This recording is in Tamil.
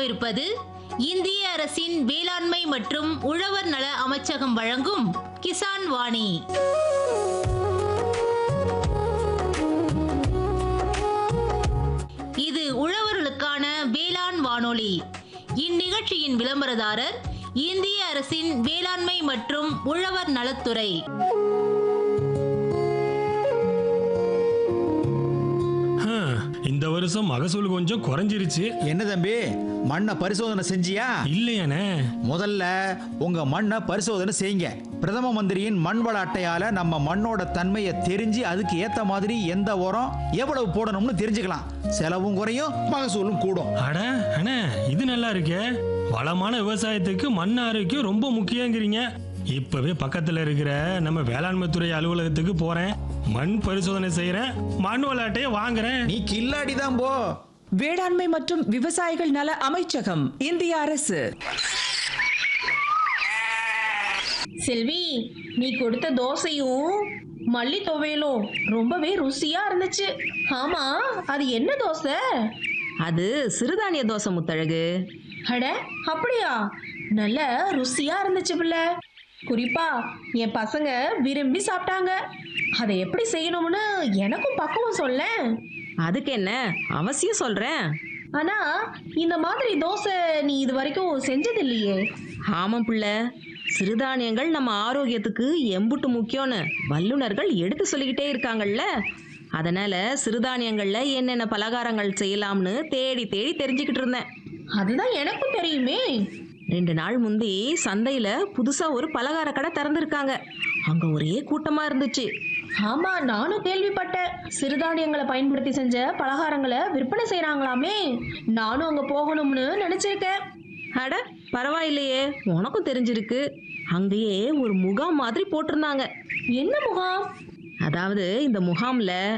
இருப்பது இந்திய அரசின் வேளாண்மை மற்றும் உழவர் நல அமைச்சகம் வழங்கும் கிசான் வாணி இது உழவர்களுக்கான வேளாண் வானொலி இந்நிகழ்ச்சியின் விளம்பரதாரர் இந்திய அரசின் வேளாண்மை மற்றும் உழவர் நலத்துறை ஹம், இந்த வருஷம் மகசூல் கொஞ்சம் குறைஞ்சிருச்சு என்ன தம்பி மண்ணை பரிசோதனை செஞ்சியா இல்லையானே முதல்ல உங்க மண்ணை பரிசோதனை செய்யுங்க பிரதம மந்திரியின் மண் வள அட்டையால நம்ம மண்ணோட தன்மையை தெரிஞ்சு அதுக்கு ஏத்த மாதிரி எந்த உரம் எவ்வளவு போடணும்னு தெரிஞ்சுக்கலாம் செலவும் குறையும் மகசூலும் கூடும் அட அண்ணே இது நல்லா இருக்கே வளமான விவசாயத்துக்கு மண் ஆரோக்கியம் ரொம்ப முக்கியங்கிறீங்க இப்பவே பக்கத்துல இருக்கிற நம்ம வேளாண்மை துறை அலுவலகத்துக்கு போறேன் மண் பரிசோதனை செய்யறேன் மண் விளையாட்டையே வாங்குறேன் நீ கில்லாடி தான் போ வேளாண்மை மற்றும் விவசாயிகள் நல அமைச்சகம் இந்திய அரசு செல்வி நீ கொடுத்த தோசையும் மல்லி துவையலும் ரொம்பவே ருசியா இருந்துச்சு ஆமா அது என்ன தோசை அது சிறுதானிய தோசை முத்தழகு அட அப்படியா நல்ல ருசியா இருந்துச்சு பிள்ளை குறிப்பா என் பசங்க விரும்பி சாப்பிட்டாங்க அதை எப்படி செய்யணும்னு எனக்கும் பக்குவம் சொல்லேன் அதுக்கு என்ன அவசியம் சொல்றேன் ஆனா இந்த மாதிரி தோசை நீ இது வரைக்கும் செஞ்சது இல்லையே ஆமாம் பிள்ளை சிறுதானியங்கள் நம்ம ஆரோக்கியத்துக்கு எம்புட்டு முக்கியம்னு வல்லுனர்கள் எடுத்து சொல்லிக்கிட்டே இருக்காங்கல்ல அதனால சிறுதானியங்கள்ல என்னென்ன பலகாரங்கள் செய்யலாம்னு தேடி தேடி தெரிஞ்சுக்கிட்டு இருந்தேன் அதுதான் எனக்கும் தெரியுமே ரெண்டு நாள் முந்தி சந்தையில புதுசா ஒரு பலகார கடை திறந்திருக்காங்க அங்க ஒரே கூட்டமா இருந்துச்சு ஆமா நானும் கேள்விப்பட்டேன் சிறுதானியங்களை பயன்படுத்தி செஞ்ச பலகாரங்களை விற்பனை செய்றாங்களாமே நானும் அங்க போகணும்னு நினைச்சிருக்கேன் அட பரவாயில்லையே உனக்கும் தெரிஞ்சிருக்கு அங்கேயே ஒரு முகாம் மாதிரி போட்டிருந்தாங்க என்ன முகாம் அதாவது இந்த முகாம்ல